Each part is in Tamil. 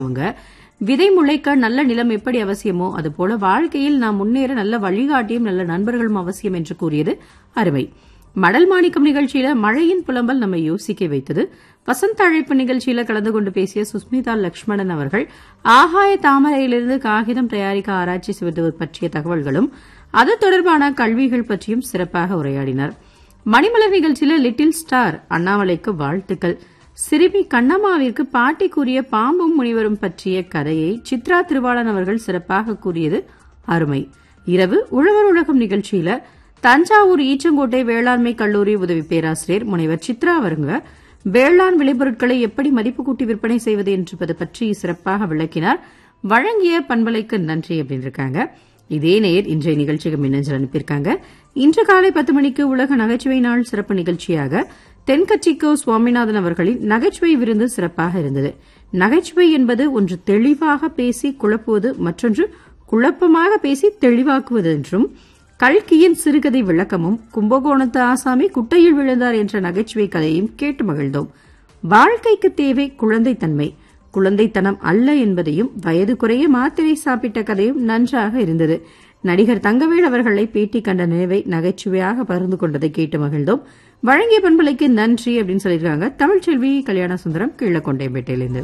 அவங்க விதை முளைக்க நல்ல நிலம் எப்படி அவசியமோ அதுபோல வாழ்க்கையில் நாம் முன்னேற நல்ல வழிகாட்டியும் நல்ல நண்பர்களும் அவசியம் என்று கூறியது அருமை மடல் மாணிக்கம் நிகழ்ச்சியில மழையின் புலம்பல் நம்மை யோசிக்க வைத்தது வசந்த அழைப்பு நிகழ்ச்சியில கலந்து கொண்டு பேசிய சுஸ்மிதா லட்சுமணன் அவர்கள் ஆகாய தாமரையிலிருந்து காகிதம் தயாரிக்க ஆராய்ச்சி செய்வது பற்றிய தகவல்களும் அது தொடர்பான கல்விகள் பற்றியும் சிறப்பாக உரையாடினார் மணிமலர் நிகழ்ச்சியில லிட்டில் ஸ்டார் அண்ணாமலைக்கு வாழ்த்துக்கள் சிறுமி கண்ணம்மாவிற்கு பாட்டி கூறிய பாம்பும் முனிவரும் பற்றிய கதையை சித்ரா திருவாளன் அவர்கள் சிறப்பாக கூறியது அருமை இரவு உழவர் உலகம் நிகழ்ச்சியில தஞ்சாவூர் ஈச்சங்கோட்டை வேளாண்மை கல்லூரி உதவி பேராசிரியர் முனைவர் சித்ரா அவருங்க வேளாண் விளைபொருட்களை எப்படி மதிப்பு கூட்டி விற்பனை செய்வது என்பது பற்றி சிறப்பாக விளக்கினார் வழங்கிய பண்பலைக்கு நன்றி அப்படின்னு இருக்காங்க இதே நேர் இன்றைய நிகழ்ச்சிக்கு மின்னஞ்சல் அனுப்பியிருக்காங்க இன்று காலை பத்து மணிக்கு உலக நகைச்சுவை நாள் சிறப்பு நிகழ்ச்சியாக தென்கட்சிக்கோ சுவாமிநாதன் அவர்களின் நகைச்சுவை விருந்து சிறப்பாக இருந்தது நகைச்சுவை என்பது ஒன்று தெளிவாக பேசி குழப்புவது மற்றொன்று குழப்பமாக பேசி தெளிவாக்குவது என்றும் கல்கியின் சிறுகதை விளக்கமும் கும்பகோணத்து ஆசாமி குட்டையில் விழுந்தார் என்ற நகைச்சுவை கதையும் கேட்டு மகிழ்ந்தோம் வாழ்க்கைக்கு தேவை குழந்தைத்தன்மை குழந்தைத்தனம் அல்ல என்பதையும் வயது குறைய மாத்திரை சாப்பிட்ட கதையும் நன்றாக இருந்தது நடிகர் தங்கவேல் அவர்களை பேட்டி கண்ட நினைவை நகைச்சுவையாக பகிர்ந்து கொண்டதை கேட்டு மகிழ்ந்தோம் வழங்கிய பண்பலைக்கு நன்றி அப்படின்னு சொல்லியிருக்காங்க தமிழ்ச்செல்வி கல்யாண சுந்தரம் கீழக்கொண்டைப்பேட்டையிலிருந்து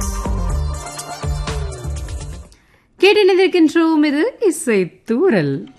கேட்டு நினைக்கின்றோம் இது இசை தூரல்